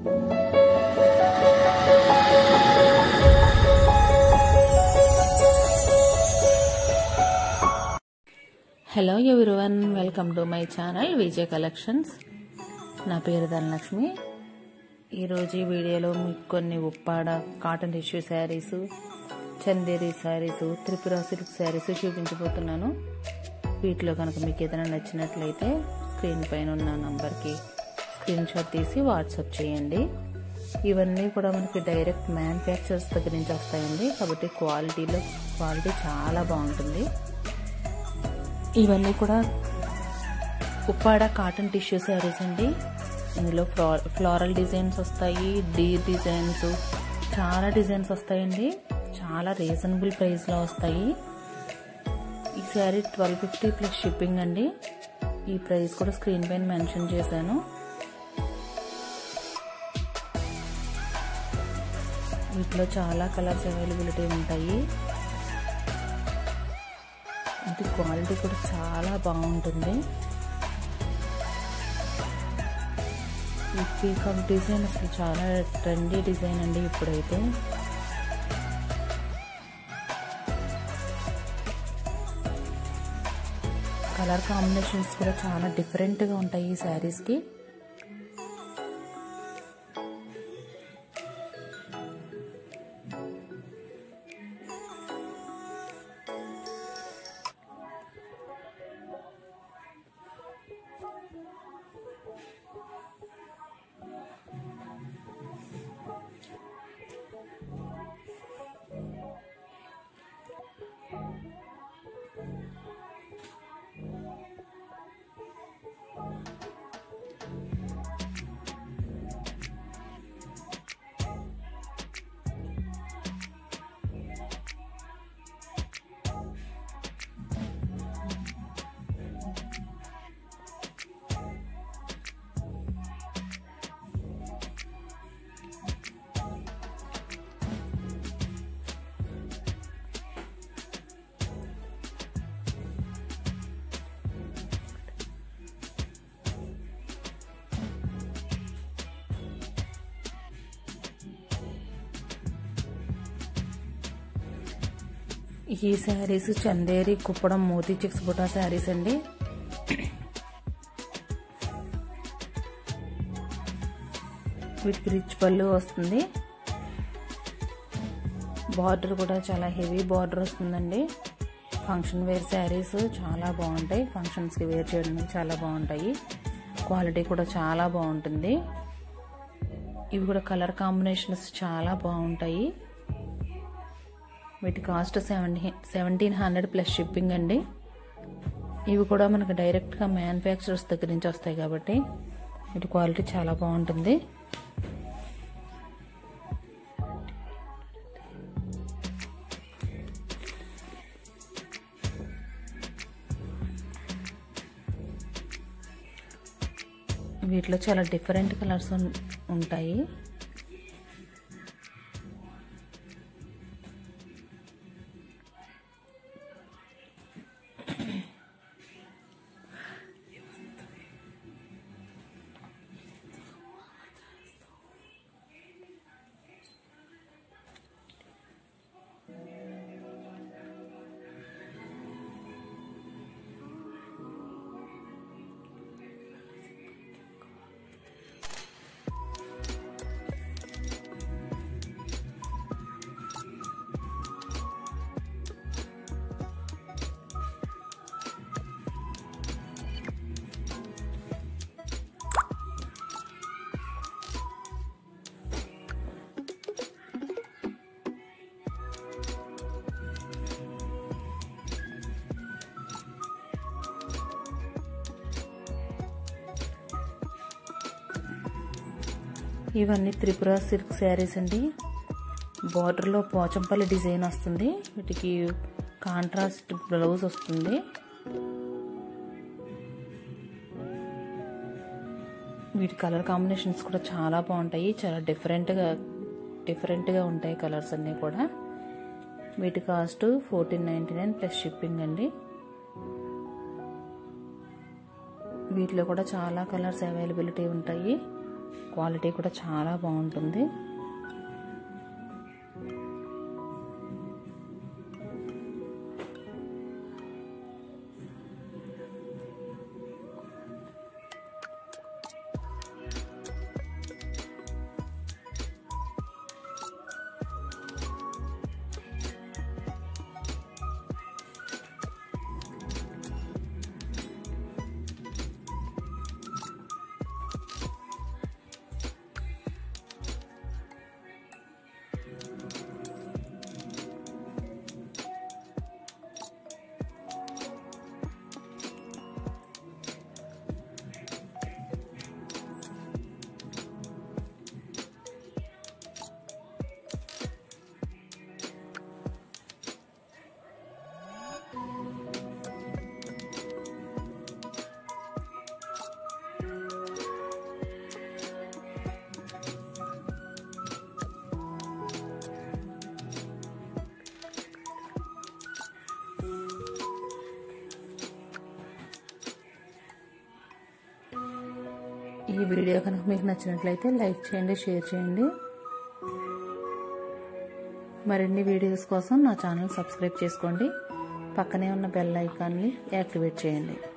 hello everyone welcome to my channel Vijay collections నా పేరు ధనలక్ష్మి ఈరోజు ఈ వీడియోలో మీకు కొన్ని Uppada cotton tissue sarees Chanderi sarees Tripura silk sarees చూపించబోతున్నాను వీటిలో కనుక మీకు ఏదైనా నచ్చినట్లయితే స్క్రీన్ పైన ఉన్న నంబర్కి స్క్రీన్ షాట్ తీసి వాట్సాప్ చేయండి ఇవన్నీ కూడా మనకి డైరెక్ట్ మ్యానుఫ్యాక్చర్స్ దగ్గర నుంచి వస్తాయండి కాబట్టి క్వాలిటీలో క్వాలిటీ చాలా బాగుంటుంది ఇవన్నీ కూడా ఉప్పాడ కాటన్ టిష్యూ శారీస్ అండి ఇందులో ఫ్లా ఫ్లోరల్ డిజైన్స్ వస్తాయి డీ డిజైన్స్ చాలా డిజైన్స్ వస్తాయండి చాలా రీజనబుల్ ప్రైస్లో వస్తాయి ఈ saree twelve fifty plus shipping అండి ఈ ప్రైస్ కూడా స్క్రీన్ పైన మెన్షన్ చేశాను వీటిలో చాలా కలర్స్ అవైలబిలిటీ ఉంటాయి ఇది క్వాలిటీ కూడా చాలా బాగుంటుంది ఈ పీకాక్ డిజైన్ అసలు చాలా ట్రెండీ డిజైన్ అండి ఇప్పుడైతే కలర్ కాంబినేషన్స్ కూడా చాలా డిఫరెంట్గా ఉంటాయి ఈ శారీస్కి ఈ శారీస్ చందేరి కుప్పడం మోతీ చిక్స్ బుటా శారీస్ అండి వీటికి రిచ్ పళ్ళు వస్తుంది బార్డర్ కూడా చాలా హెవీ బార్డర్ వస్తుందండి ఫంక్షన్ వేర్ శారీస్ చాలా బాగుంటాయి ఫంక్షన్స్కి వేర్ చేయడానికి చాలా బాగుంటాయి క్వాలిటీ కూడా చాలా బాగుంటుంది ఇవి కూడా కలర్ కాంబినేషన్స్ చాలా బాగుంటాయి వీటి cost seventeen seventeen hundred plus shipping అండి ఇవి కూడా మనకు డైరెక్ట్గా మ్యానుఫ్యాక్చరర్స్ దగ్గర నుంచి వస్తాయి కాబట్టి వీటి క్వాలిటీ చాలా బాగుంటుంది వీటిలో చాలా డిఫరెంట్ కలర్స్ ఉంటాయి ఇవన్నీ త్రిపుర సిల్క్ శారీస్ అండి బార్డర్లో పోచంపల్లి డిజైన్ వస్తుంది వీటికి కాంట్రాస్ట్ బ్లౌజ్ వస్తుంది వీటి కలర్ కాంబినేషన్స్ కూడా చాలా బాగుంటాయి చాలా డిఫరెంట్గా డిఫరెంట్గా ఉంటాయి కలర్స్ అన్నీ కూడా వీటి cost fourteen ninety nine plus shipping అండి వీటిలో కూడా చాలా కలర్స్ అవైలబిలిటీ ఉంటాయి క్వాలిటీ కూడా చాలా బాగుంటుంది ఈ వీడియో కనుక మీకు నచ్చినట్లయితే లైక్ చేయండి షేర్ చేయండి మరిన్ని వీడియోస్ కోసం నా ఛానల్ సబ్స్క్రైబ్ చేసుకోండి పక్కనే ఉన్న బెల్ ఐకాన్ని యాక్టివేట్ చేయండి